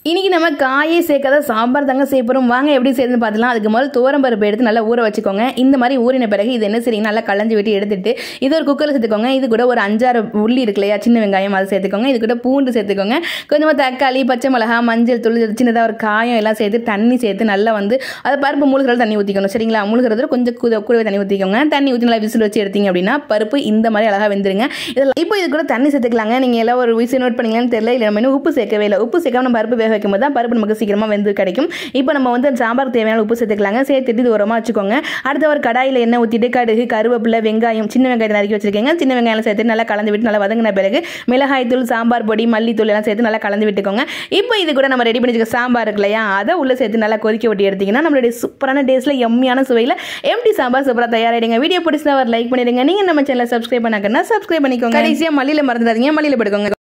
இன்னைக்கு நம்ம காயே சேர்க்காத சாம்பார் தாங்க செய்ய போகிறோம் வாங்க எப்படி செய்யுதுன்னு பார்த்துலாம் அதுக்கு முதல்ல துவரம் பருப்பு எடுத்து நல்லா ஊற வச்சுக்கோங்க இந்த மாதிரி ஊறின பிறகு இது என்ன செய்றீங்க நல்லா களைஞ்சு விட்டு எடுத்துட்டு இது ஒரு குக்கரில் சேர்த்துக்கோங்க இது கூட ஒரு அஞ்சாறு உள்ளி இருக்கு இல்லையா சின்ன வெங்காயம் அதை சேர்த்துக்கோங்க இது கூட பூண்டு சேர்த்துக்கோங்க கொஞ்சமாக தக்காளி பச்சை மிளகா மஞ்சள் தூள் சின்னதாக ஒரு காயம் எல்லாம் சேர்த்து தண்ணி சேர்த்து நல்லா வந்து அதை பருப்பு முழுகிறது தண்ணி ஊற்றிக்கணும் சரிங்களா முழுகிறது கொஞ்சம் கூட கூடவே தண்ணி ஊற்றிக்கோங்க தண்ணி ஊற்றி நல்லா விசில் வச்சு எடுத்தீங்க அப்படின்னா பருப்பு இந்த மாதிரி அழகாக வெந்துருங்க இதில் இப்போ இது கூட தண்ணி சேர்த்துக்கலாங்க நீங்கள் எல்லாம் ஒரு விசில் நோட் பண்ணீங்களான்னு தெரியல இல்லை நம்ம இன்னும் உப்பு சேர்க்கவே இல்லை உப்பு சேர்க்காம நம்ம பருப்பு வேக வைக்கும் போது தான் பருப்பு நமக்கு சீக்கிரமாக வெந்து கிடைக்கும் இப்போ நம்ம வந்து சாம்பார் தேவையான உப்பு சேர்த்துக்கலாங்க சேர்த்துட்டு இது உரமாக வச்சுக்கோங்க அடுத்த ஒரு கடாயில் எண்ணெய் ஊற்றிட்டு கடுகு கருவேப்பிலை வெங்காயம் சின்ன வெங்காயத்தை நறுக்கி வச்சிருக்கீங்க சின்ன வெங்காயம் சேர்த்து நல்லா கலந்து விட்டு நல்லா வதங்கின பிறகு மிளகாய் தூள் சாம்பார் பொடி மல்லித்தூள் எல்லாம் சேர்த்து நல்லா கலந்து விட்டுக்கோங்க இப்போ இது கூட நம்ம ரெடி பண்ணி வச்சுக்க சாம்பார் இருக்கு இல்லையா அதை உள்ளே சேர்த்து நல்லா கொதிக்க விட்டு எடுத்தீங்கன்னா நம்மளுடைய சூப்பரான டேஸ்ட்டில் எம்மியான சுவையில் எம்டி சாம்பார் சூப்பராக தயாராகிடுங்க வீடியோ பிடிச்சா ஒரு லைக் பண்ணிடுங்க நீங்கள் நம்ம சேனலை சப்ஸ்கிரைப் பண்ணாக்கன்னா சப்ஸ்கிரைப் பண்ணிக்கோங்க கடைசியாக மல்லியில் மறந்துடாதீங்க மல்லியில் படுக்கோங்க